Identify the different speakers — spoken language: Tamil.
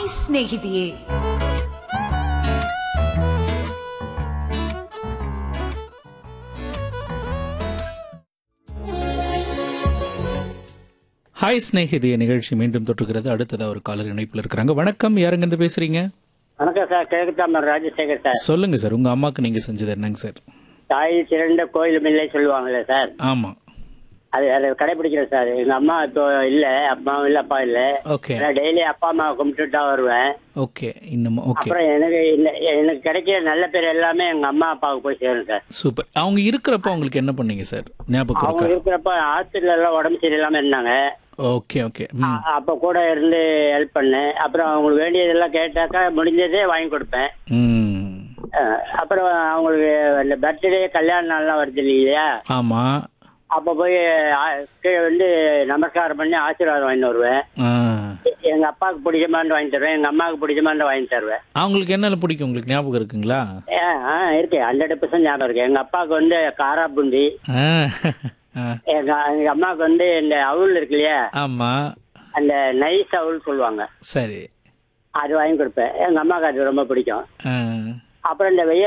Speaker 1: ಸ್ನೇಹಿತೆಯೇ
Speaker 2: ஹாய் ஸ்நேகிதிய நிகழ்ச்சி மீண்டும் தொற்றுகிறது அடுத்ததா ஒரு காலர் இணைப்பில் இருக்கிறாங்க வணக்கம் யாருங்க இருந்து பேசுறீங்க
Speaker 3: வணக்கம் சார் கிழக்குத்தாமர் ராஜசேகர் சார்
Speaker 2: சொல்லுங்க சார் உங்க அம்மாக்கு நீங்க செஞ்சது என்னங்க சார்
Speaker 3: தாய் சிறந்த கோயில் மில்லை சொல்லுவாங்கல்ல சார்
Speaker 2: ஆமா
Speaker 3: அது அதை கடைபிடிக்கிறேன் சார் எங்க அம்மா இப்போ இல்ல அம்மாவும் இல்ல அப்பா இல்ல
Speaker 2: ஓகே
Speaker 3: நான் டெய்லி அப்பா அம்மாவை கும்பிட்டுட்டு தான் வருவேன்
Speaker 2: ஓகே இன்னும் ஓகே
Speaker 3: அப்புறம் எனக்கு இல்ல எனக்கு கிடைக்கிற நல்ல பேர் எல்லாமே எங்க அம்மா அப்பாவுக்கு போய் சேரும் சார்
Speaker 2: சூப்பர் அவங்க இருக்கிறப்ப அவங்களுக்கு என்ன பண்ணீங்க சார் ஞாபகம்
Speaker 3: அவங்க
Speaker 2: இருக்கா
Speaker 3: இருக்கிறப்ப ஹாஸ்பிட்டல் எல்லாம் உடம்பு சரியில்லாம இருந்தாங்க
Speaker 2: ஓகே ஓகே ம்
Speaker 3: அ- அப்ப கூட இருந்து ஹெல்ப் பண்ணேன் அப்புறம் அவங்களுக்கு வேண்டியதெல்லாம் கேட்டாக்கா முடிஞ்சதே வாங்கி கொடுப்பேன்
Speaker 2: ம்
Speaker 3: அஹ் அப்புறம் அவங்களுக்கு இந்த பர்த்டே கல்யாண நாள்லாம் வருது இல்லையா
Speaker 2: ஆமா
Speaker 3: அப்ப போய் ஆ- கீழே வந்து நமஸ்காரம் பண்ணி ஆசீர்வாதம் வாங்கிட்டு வருவேன்
Speaker 2: ஆ.
Speaker 3: எங்க அப்பாவுக்கு பிடிச்சமான்னு வாங்கி தருவேன் எங்க அம்மாவுக்கு பிடிச்சமான்னு வாங்கி தருவேன்
Speaker 2: அவங்களுக்கு என்னென்ன பிடிக்கும் உங்களுக்கு ஞாபகம் இருக்குங்களா
Speaker 3: ஏ, ஆ இருக்கு ஹண்ட்ரட் பர்சன்ட் ஞாபகம் இருக்கு எங்க அப்பாவுக்கு வந்து காரா பூந்தி
Speaker 2: ஆ. ஆ.
Speaker 3: எங்க எங்க அம்மாவுக்கு வந்து இந்த அவுள் இருக்கு இல்லையா
Speaker 2: ஆமா
Speaker 3: அந்த நைஸ் அவுள் சொல்லுவாங்க
Speaker 2: சரி
Speaker 3: அது வாங்கி கொடுப்பேன் எங்க அம்மாவுக்கு அது ரொம்ப பிடிக்கும்
Speaker 2: ஆ.
Speaker 3: அப்புறம் இந்த வெய்ய